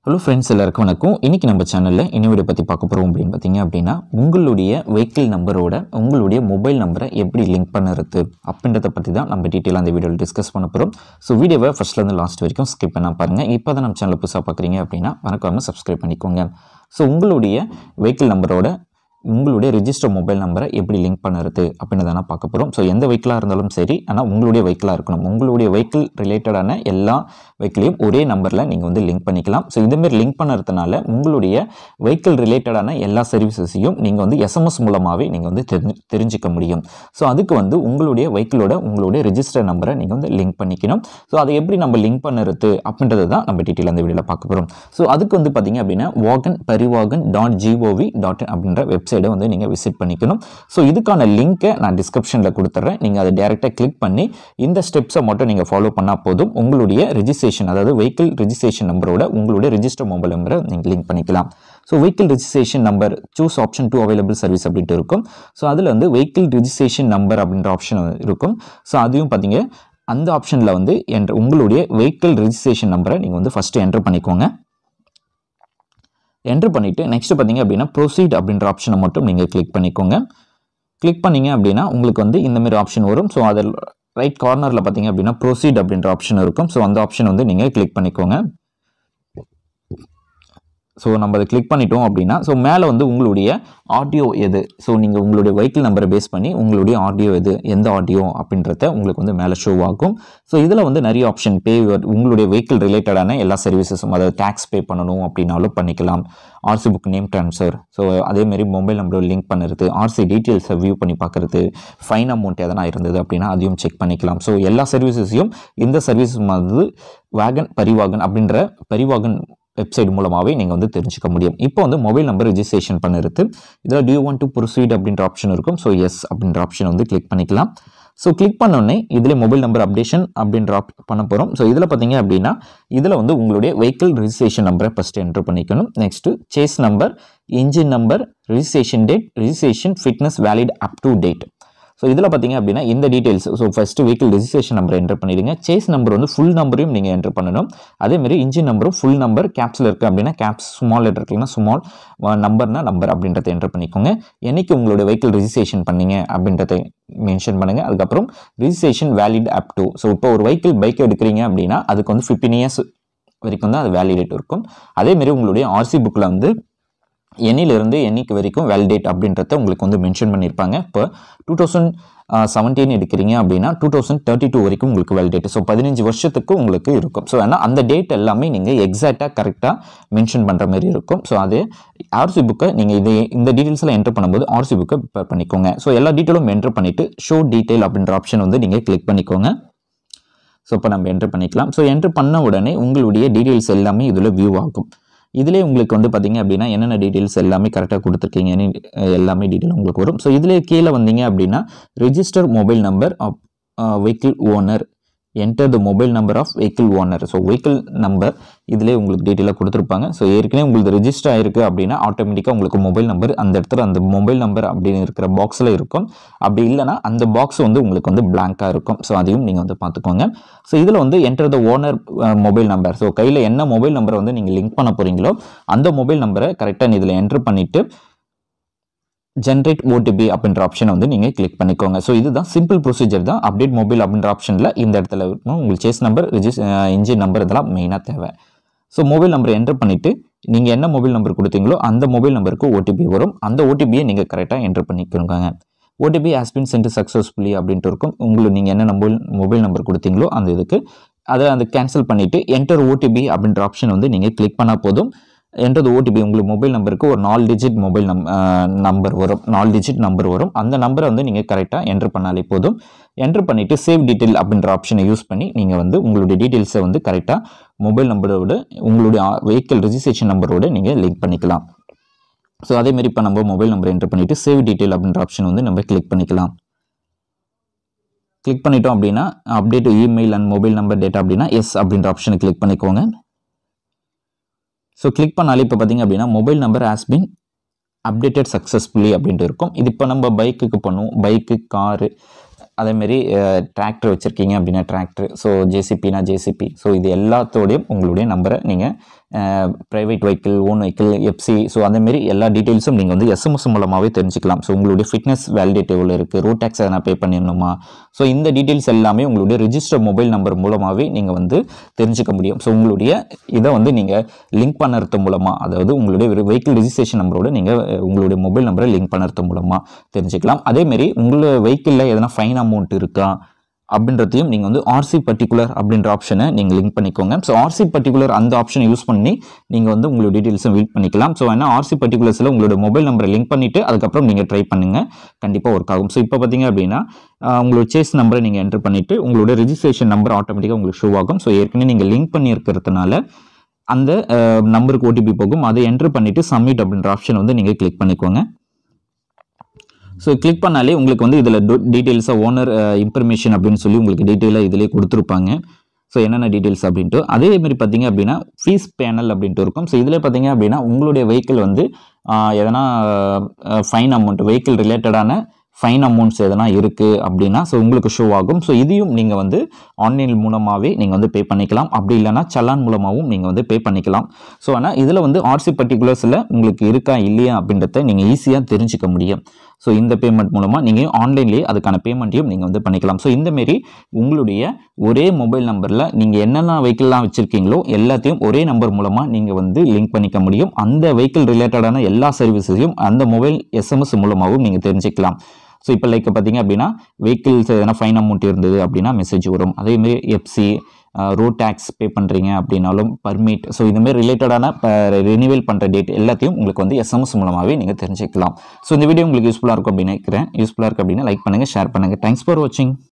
hello friends எல்லாருக்கும் வணக்கம் இன்றைக்கி நம்ம சேனலில் என்ன வீடியோ பற்றி பார்க்க போகிறோம் அப்படின்னு பார்த்தீங்க அப்படின்னா உங்களுடைய வெஹிக்கிள் நம்பரோட உங்களுடைய மொபைல் நம்பரை எப்படி லிங்க் பண்ணுறது அப்படின்றத பற்றி தான் நம்ம டீட்டெயிலாக அந்த வீடியோவில் டிஸ்கஸ் பண்ண போகிறோம் ஸோ வீடியோவை ஃபஸ்ட்லேருந்து லாஸ்ட் வரைக்கும் ஸ்கிப் பண்ண பாருங்கள் இப்போ தான் நம்ம சேனலை புதுசாக பார்க்குறீங்க அப்படின்னா மறக்காமல் சப்ஸ்கிரைப் பண்ணிக்கோங்க ஸோ உங்களுடைய வெஹிக்கிள் நம்பரோட உங்களுடைய ரிஜிஸ்டர் மொபைல் நம்பரை எப்படி லிங்க் பண்ணுறது அப்படின்னு தானே பார்க்க போகிறோம் ஸோ எந்த வெஹிக்கிளாக இருந்தாலும் சரி ஆனால் உங்களுடைய வெஹிக்கிளாக இருக்கணும் உங்களுடைய வெஹிக்கிள் ரிலேட்டடான எல்லா வெஹிக்கிளையும் ஒரே நம்பரில் நீங்கள் வந்து லிங்க் பண்ணிக்கலாம் ஸோ இதேமாரி லிங்க் பண்ணுறதுனால உங்களுடைய வெஹிக்கிள் ரிலேட்டடான எல்லா சர்வீசஸையும் நீங்கள் வந்து எஸ்எம்எஸ் மூலமாகவே நீங்கள் வந்து தெரிஞ்சு தெரிஞ்சிக்க முடியும் ஸோ அதுக்கு வந்து உங்களுடைய வெஹிக்கிளோட உங்களுடைய ரிஜிஸ்டர் நம்பரை நீங்கள் வந்து லிங்க் பண்ணிக்கணும் ஸோ அதை எப்படி நம்ம லிங்க் பண்ணுறது அப்படின்றது தான் நம்ம டீட்டெயில் அந்த வீடியோவில் பார்க்க போகிறோம் ஸோ அதுக்கு வந்து பார்த்தீங்க அப்படின்னா Vahan Parivahan dot gov dot அப்படின்ற வெப்சைட்டை வந்து நீங்கள் விசிட் பண்ணிக்கணும் ஸோ இதுக்கான லிங்க்கை நான் டிஸ்கிரிப்ஷனில் கொடுத்துட்றேன் நீங்கள் அதை டேரெக்டாக கிளிக் பண்ணி இந்த ஸ்டெப்ஸை மட்டும் நீங்கள் ஃபாலோ பண்ணால் போதும் உங்களுடைய ரிஜிஸ்ட்ரேஷன் அதாவது வெஹிக்கிள் ரிஜிஸ்ட்ரேஷன் நம்பரோட உங்களுடைய ரிஜிஸ்டர் மொபைல் நம்பரை நீங்கள் லிங்க் பண்ணிக்கலாம் so vehicle registration number choose option to available service அப்படின்ட்டு இருக்கும் ஸோ அதில் வந்து வெஹிக்கிள் ரிஜிஸ்ட்ரேஷன் நம்பர் அப்படின்ற ஆப்ஷன் இருக்கும் ஸோ அதையும் பார்த்தீங்க அந்த ஆப்ஷனில் வந்து என்ற உங்களுடைய வெஹிக்கிள் ரிஜிஸ்ட்ரேஷன் நம்பரை நீங்கள் வந்து ஃபஸ்ட்டு என்டர் பண்ணிக்கோங்க என்ட்ரு பண்ணிவிட்டு நெக்ஸ்ட் பார்த்தீங்க அப்படின்னா ப்ரொசீட் அப்படின்ற ஆப்ஷனை மட்டும் நீங்கள் கிளிக் பண்ணிக்கோங்க கிளிக் பண்ணீங்க அப்படின்னா உங்களுக்கு வந்து இந்த மாதிரி ஆப்ஷன் வரும் ஸோ அதில் ரைட் கார்னரில் பார்த்தீங்க அப்படின்னா ப்ரொசீட் அப்படின்ற ஆப்ஷன் இருக்கும் ஸோ அந்த ஆப்ஷன் வந்து நீங்கள் கிளிக் பண்ணிக்கோங்க ஸோ நம்ம அதை கிளிக் பண்ணிட்டோம் அப்படின்னா ஸோ மேலே வந்து உங்களுடைய ஆடியோ எது ஸோ நீங்கள் உங்களுடைய வெஹிக்கிள் நம்பரை பேஸ் பண்ணி உங்களுடைய ஆடியோ எது எந்த ஆடியோ அப்படின்றத உங்களுக்கு வந்து மேலே ஷோ ஆகும் ஸோ இதில் வந்து நிறைய ஆப்ஷன் பே உங்களுடைய வெஹிக்கிள் ரிலேட்டடான எல்லா சர்வீசஸும் அதாவது டேக்ஸ் பே பண்ணணும் அப்படின்னாலும் பண்ணிக்கலாம் RC book name transfer so அதேமாரி மொபைல் நம்பரை லிங்க் பண்ணுறது ஆர்சி டீட்டெயில்ஸை வியூ பண்ணி பார்க்குறது ஃபைன் அமௌண்ட் எதனா இருந்தது அப்படின்னா அதையும் செக் பண்ணிக்கலாம் ஸோ எல்லா சர்வீசஸையும் இந்த சர்வீஸ் வந்து வேகன் பரிவாகன் அப்படின்ற பரிவாகன் வெப்சைட் மூலமாகவே நீங்கள் வந்து தெரிஞ்சுக்க முடியும் இப்போ வந்து மொபைல் நம்பர் ரிஜிஸ்ட்ரேஷன் பண்ணுறது இதில் டியூ ஒன் டு ப்ரொசீட் அப்படின்ற ஆப்ஷன் இருக்கும் ஸோ எஸ் அப்படின்ற ஆப்ஷன் வந்து கிளிக் பண்ணிக்கலாம் ஸோ கிளிக் பண்ணோடனே இதில் மொபைல் நம்பர் அப்டேஷன் அப்படின்ற ஆப் பண்ண போகிறோம் ஸோ இதில் பார்த்தீங்க அப்படின்னா இதில் வந்து உங்களுடைய வெஹிக்கிள் ரிஜிஸ்ட்ரேஷன் நம்பரை ஃபஸ்ட்டு என்டர் பண்ணிக்கணும் next chassis number engine number registration date registration fitness valid up to date so இதில் பார்த்தீங்க அப்படின்னா இந்த details so first vehicle registration number enter பண்ணிடுங்க சேஸ் நம்பர் வந்து ஃபுல் நம்பரையும் நீங்கள் என்டர் பண்ணணும் அதேமாரி இன்ஜின் நம்பரும் ஃபுல் நம்பர் கேப்ஸில் இருக்குது அப்படின்னா கேப்ஸ் ஸ்மால் லெட்டர் இருக்குன்னா ஸ்மால் நம்பர்னா நம்பர் அப்படின்றத என்டர் பண்ணிக்கோங்க என்னைக்கு உங்களுடைய வெஹிக்கிள் ரிஜிஸ்ட்ரேஷன் பண்ணீங்க அப்படின்றத மென்ஷன் பண்ணுங்கள் அதுக்கப்புறம் registration valid up to so இப்போ ஒரு வெஹிக்கிள் பைக் எடுக்கிறீங்க அப்படின்னா அதுக்கு வந்து ஃபிஃப்டீன் இயர்ஸ் வரைக்கும் தான் அது வேலிடேட் இருக்கும் அதேமாரி உங்களுடைய ஆர்சி புக்கில் வந்து எண்ணிலிருந்து எண்ணிக்கு வரைக்கும் வேலிடேட் அப்படின்றத உங்களுக்கு வந்து மென்ஷன் பண்ணியிருப்பாங்க இப்போ டூ தௌசண்ட் செவன்டீன் எடுக்கிறீங்க அப்படின்னா டூ தௌசண்ட் தேர்ட்டி டூ வரைக்கும் உங்களுக்கு வேலிடேட் ஸோ பதினஞ்சு வருஷத்துக்கு உங்களுக்கு இருக்கும் ஸோ ஏன்னா அந்த டேட் எல்லாமே நீங்கள் எக்ஸாக்டாக கரெக்டாக மென்ஷன் பண்ணுற மாதிரி இருக்கும் ஸோ அது ஆர்சி புக்கை நீங்கள் இது இந்த டீட்டெயில்ஸில் என்டர் பண்ணும்போது ஆர்சி புக்கை ப்ரிப்பேர் பண்ணிக்கோங்க ஸோ எல்லா டீட்டெயிலும் என்டர் பண்ணிவிட்டு ஷோ டீட்டெயில் அப்படின்ற ஆப்ஷன் வந்து நீங்கள் கிளிக் பண்ணிக்கோங்க ஸோ இப்போ நம்ம என்டர் பண்ணிக்கலாம் ஸோ என்டர் பண்ண உடனே உங்களுடைய டீட்டெயில்ஸ் எல்லாமே இதில் வியூ ஆகும் இதிலே உங்களுக்கு வந்து பார்த்தீங்க அப்படின்னா என்னென்ன டீட்டெயில்ஸ் எல்லாமே கரெக்டாக கொடுத்துருக்கீங்கன்னு எல்லாமே டீட்டெயில் உங்களுக்கு வரும் ஸோ இதிலே கீழே வந்தீங்க அப்படின்னா register mobile number of vehicle owner enter the mobile number of vehicle owner so vehicle number இதிலே உங்களுக்கு டீட்டெயிலாக கொடுத்துருப்பாங்க ஸோ ஏற்கனவே உங்களுக்கு ரிஜிஸ்டர் ஆயிருக்கு அப்படின்னா ஆட்டோமேட்டிக்காக உங்களுக்கு மொபைல் நம்பர் அந்த இடத்துல அந்த மொபைல் நம்பர் அப்படின்னு இருக்கிற பாக்ஸில் இருக்கும் அப்படி இல்லைனா அந்த பாக்ஸ் வந்து உங்களுக்கு வந்து பிளாங்காக இருக்கும் ஸோ அதையும் நீங்கள் வந்து பார்த்துக்கோங்க ஸோ இதில் வந்து enter the owner mobile number so கையில் என்ன மொபைல் நம்பரை வந்து நீங்கள் லிங்க் பண்ண போகிறீங்களோ அந்த மொபைல் நம்பரை கரெக்டாக இதில் என்டர் பண்ணிவிட்டு ஜென்ரேட் ஓடிபி அப்படின்ற ஆப்ஷனை வந்து நீங்கள் கிளிக் பண்ணிக்கோங்க ஸோ இதுதான் சிம்பிள் ப்ரொசீஜர் தான் அப்டேட் மொபைல் அப்படின்ற ஆப்ஷனில் இந்த இடத்துல இருக்கணும் உங்களுக்கு சேஸ் நம்பர் ரிஜிஸ் இன்ஜின் நம்பர் இதெல்லாம் மெயினாக தேவை ஸோ மொபைல் நம்பர் என்டர் பண்ணிவிட்டு நீங்கள் என்ன மொபைல் நம்பர் கொடுத்தீங்களோ அந்த மொபைல் நம்பருக்கு ஓடிபி வரும் அந்த ஓடிபியை நீங்கள் கரெக்டாக என்டர் பண்ணிக்கோங்க ஓடிபி ஹாஸ்பின் சென்ட் சக்ஸஸ்ஃபுல்லி அப்படின்ட்டு இருக்கும் உங்களுக்கு நீங்கள் என்ன மொபைல் மொபைல் நம்பர் கொடுத்தீங்களோ அந்த இதுக்கு அதை அந்த கேன்சல் பண்ணிவிட்டு என்டர் ஓடிபி அப்படின்ற ஆப்ஷன் வந்து நீங்கள் கிளிக் பண்ணால் போதும் என்றது ஓடிபி உங்களுக்கு மொபைல் நம்பருக்கு ஒரு நாலு டிஜிட் மொபைல் நம் நம்பர் வரும் நாலு டிஜிட் நம்பர் வரும் அந்த நம்பரை வந்து நீங்கள் கரெக்டாக என்ட்ரு பண்ணாலே போதும் என்ட்ரு பண்ணிவிட்டு சேவ் டீட்டெயில் அப்படின்ற ஆப்ஷனை யூஸ் பண்ணி நீங்கள் வந்து உங்களுடைய டீட்டெயில்ஸை வந்து கரெக்டாக மொபைல் நம்பரோட உங்களுடைய வெஹிக்கிள் ரிஜிஸ்ட்ரேஷன் நம்பரோட நீங்கள் லிங்க் பண்ணிக்கலாம் ஸோ அதேமாரி இப்போ நம்ம மொபைல் நம்பர் என்ட்ரு பண்ணிவிட்டு சேவ் டீட்டெயில் அப்படின்ற ஆப்ஷன் வந்து நம்ம கிளிக் பண்ணிக்கலாம் கிளிக் பண்ணிட்டோம் அப்படின்னா update email and mobile number data அப்படின்னா எஸ் அப்படின்ற ஆப்ஷனை கிளிக் பண்ணிக்கோங்க ஸோ கிளிக் பண்ணாலே இப்போ பார்த்தீங்க அப்படின்னா mobile number has been updated successfully அப்படின்ட்டு இருக்கும் இது இப்போ நம்ம பைக்குக்கு பண்ணுவோம் பைக்கு காரு அதேமாரி டிராக்டர் வச்சுருக்கீங்க அப்படின்னா டிராக்டர் ஸோ ஜேசிபினா ஜேசிபி ஸோ இது எல்லாத்தோடையும் உங்களுடைய நம்பரை நீங்கள் private vehicle own vehicle FC so அந்தமாரி எல்லா டீட்டெயில்ஸும் நீங்கள் வந்து எஸ்எம்எஸ் மூலமாகவே தெரிஞ்சுக்கலாம் ஸோ உங்களுடைய ஃபிட்னஸ் வேலிடேட் எவ்வளோ இருக்குது ரோட் டேக்ஸ் எதனா பே பண்ணிடணுமா ஸோ இந்த டீட்டெயில்ஸ் எல்லாமே உங்களுடைய ரிஜிஸ்டர் மொபைல் நம்பர் மூலமாகவே நீங்கள் வந்து தெரிஞ்சுக்க முடியும் ஸோ உங்களுடைய இதை வந்து நீங்கள் லிங்க் பண்ணுறது மூலமாக அதாவது உங்களுடைய வெஹிக்கிள் ரிஜிஸ்ட்ரேஷன் நம்பரோட நீங்கள் உங்களுடைய மொபைல் நம்பரை லிங்க் பண்ணுறது மூலமாக தெரிஞ்சுக்கலாம் அதேமாரி உங்களோட வெஹிக்கிளில் எதனா ஃபைன் அமௌண்ட் இருக்கா அப்படின்றதையும் நீங்கள் வந்து ஆர்சி பர்டிகுலர் அப்படின்ற ஆப்ஷனை நீங்கள் லிங்க் பண்ணிக்கோங்க ஸோ ஆர்சி பர்டிகுலர் அந்த ஆப்ஷனை யூஸ் பண்ணி நீங்கள் வந்து உங்களோட டீட்டெயில்ஸும் ரீட் பண்ணிக்கலாம் ஸோ ஏன்னா ஆர்சி பர்டிகுலர்ஸில் உங்களோட மொபைல் நம்பரை லிங்க் பண்ணிவிட்டு அதுக்கப்புறம் நீங்கள் ட்ரை பண்ணுங்கள் கண்டிப்பாக ஒர்க் ஆகும் ஸோ இப்போ பார்த்தீங்க அப்படின்னா ஆஹ், உங்களோட சேஸ் நம்பரை நீங்கள் என்டர் பண்ணிவிட்டு உங்களோட ரெஜிஸ்ட்ரேஷன் நம்பர் ஆட்டோமேட்டிக்காக உங்களுக்கு ஷோ ஆகும் ஸோ ஏற்கனவே நீங்கள் லிங்க் பண்ணியிருக்கிறதுனால அந்த நம்பருக்கு ஓடிபி போகும் அதை என்டர் பண்ணிவிட்டு சப்மிட் அப்படின்ற ஆப்ஷன் வந்து நீங்கள் கிளிக் பண்ணிக்கோங்க ஸோ கிளிக் பண்ணாலே உங்களுக்கு வந்து இதில் டீட்டெயில்ஸாக ஓனர் இன்ஃபர்மேஷன் அப்படின்னு சொல்லி உங்களுக்கு டீட்டெயிலாக இதிலே கொடுத்துருப்பாங்க ஸோ என்னென்ன டீட்டெயில்ஸ் அப்படின்ட்டு அதே மாதிரி பார்த்தீங்க அப்படின்னா ஃபீஸ் பேனல் அப்படின்ட்டு இருக்கும் ஸோ இதில் பார்த்தீங்க அப்படின்னா உங்களுடைய வெஹிக்கிள் வந்து ஆஹ், எதனா ஃபைன் அமௌண்ட் வெஹிக்கிள் ரிலேட்டடான ஃபைன் அமௌண்ட்ஸ் எதனா இருக்குது அப்படின்னா ஸோ உங்களுக்கு ஷோ ஆகும் ஸோ இதையும் நீங்கள் வந்து ஆன்லைன் மூலமாகவே நீங்கள் வந்து பே பண்ணிக்கலாம் அப்படி இல்லைன்னா சலான் மூலமாகவும் நீங்கள் வந்து பே பண்ணிக்கலாம் ஸோ ஆனால் இதில் வந்து ஆர்சி பர்டிகுலர்ஸில் உங்களுக்கு இருக்கா இல்லையா அப்படின்றத நீங்கள் ஈஸியாக தெரிஞ்சுக்க முடியும் ஸோ இந்த பேமெண்ட் மூலமாக நீங்கள் ஆன்லைன்லேயே அதுக்கான பேமெண்ட்டையும் நீங்கள் வந்து பண்ணிக்கலாம் ஸோ இந்தமாரி உங்களுடைய ஒரே மொபைல் நம்பரில் நீங்கள் என்னென்ன வெஹிக்கிள்லாம் வச்சுருக்கீங்களோ எல்லாத்தையும் ஒரே நம்பர் மூலமாக நீங்கள் வந்து லிங்க் பண்ணிக்க முடியும் அந்த வெஹிக்கிள் ரிலேட்டடான எல்லா சர்வீஸையும் அந்த மொபைல் எஸ்எம்எஸ் மூலமாகவும் நீங்கள் தெரிஞ்சுக்கலாம் ஸோ இப்போ லைக் பார்த்தீங்க அப்படின்னா வெஹிக்கிள்ஸ் எதனா ஃபைன் அமௌண்ட் இருந்தது அப்படின்னா மெசேஜ் வரும் அதேமாரி எஃப்சி ரோட் டேக்ஸ் பே பண்ணுறீங்க அப்படின்னாலும் பர்மிட் ஸோ இதுமாரி ரிலேட்டடான ரினிவல் பண்ணுற டேட் எல்லாத்தையும் உங்களுக்கு வந்து எஸ்எம்எஸ் மூலமாகவே நீங்கள் தெரிஞ்சுக்கலாம் ஸோ இந்த வீடியோ உங்களுக்கு யூஸ்ஃபுல்லாக இருக்கும் அப்படின்னு நினைக்கிறேன் யூஸ்ஃபுல்லாக இருக்குது அப்படின்னா லைக் பண்ணுங்கள் ஷேர் பண்ணுங்கள் தேங்க்ஸ் ஃபார் வாட்சிங்